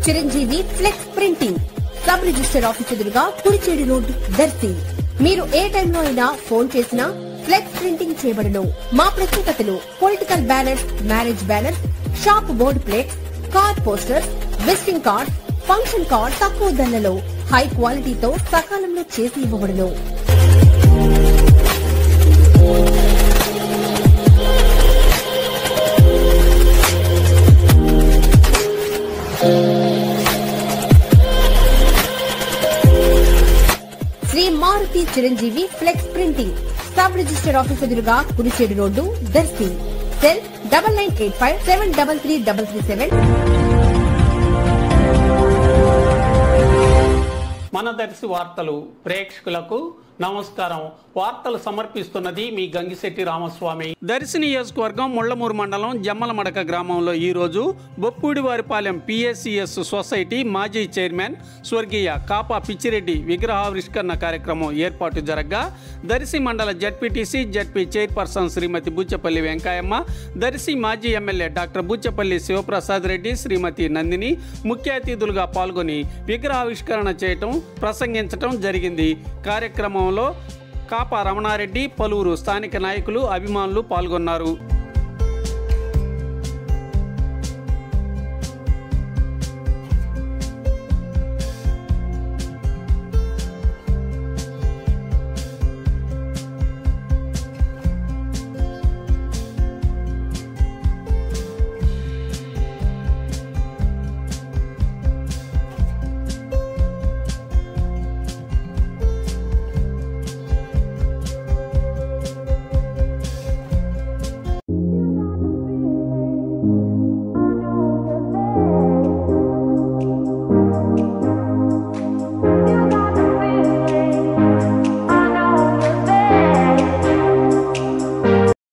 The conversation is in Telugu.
Chiranjeevi flex printing sub register office ఎదురుగా కుడిచేడి రోడ్ దర్శి మీరు ఏ టైంలో అయినా ఫోన్ చేసినా ఫ్లెక్స్ ప్రింటింగ్ చేయబడును మా ప్రత్యేకతలు political banners marriage banners shop board plates car posters visiting cards function card తక్కువ ధరలలో హై క్వాలిటీతో సకాలంలో చేసి ఇవ్వబడును Shri Maruti Chiranjeevi flex printing sub register office ఎదురుగా కుడిచేడు road Darsi cell double nine eight five seven double three double three seven మన దర్శి వార్తలు ప్రేక్షకులకు నమస్కారం వార్తలు సమర్పిస్తున్నది మీ గంగిశెట్టి రామస్వామి దర్శి నియోజకవర్గం ముళ్లమూరు మండలం జమ్మలమడక గ్రామంలో ఈరోజు బొప్పూడివారిపాలెం పిఎస్సిఎస్ సొసైటీ మాజీ చైర్మన్ స్వర్గీయ కాపా పిచ్చిరెడ్డి విగ్రహావిష్కరణ కార్యక్రమం ఏర్పాటు జరగగా దర్శి మండల ZPTC ZP chairperson Srimati Buchepalli Venkayamma Darsi మాజీ ఎమ్మెల్యే డాక్టర్ బుచ్చపల్లి శివప్రసాద్ రెడ్డి శ్రీమతి నందిని ముఖ్య అతిథులుగా పాల్గొని విగ్రహావిష్కరణ చేయటం ప్రసంగించటం జరిగింది కార్యక్రమంలో కాపా రమణారెడ్డి పలువురు స్థానిక నాయకులు అభిమానులు పాల్గొన్నారు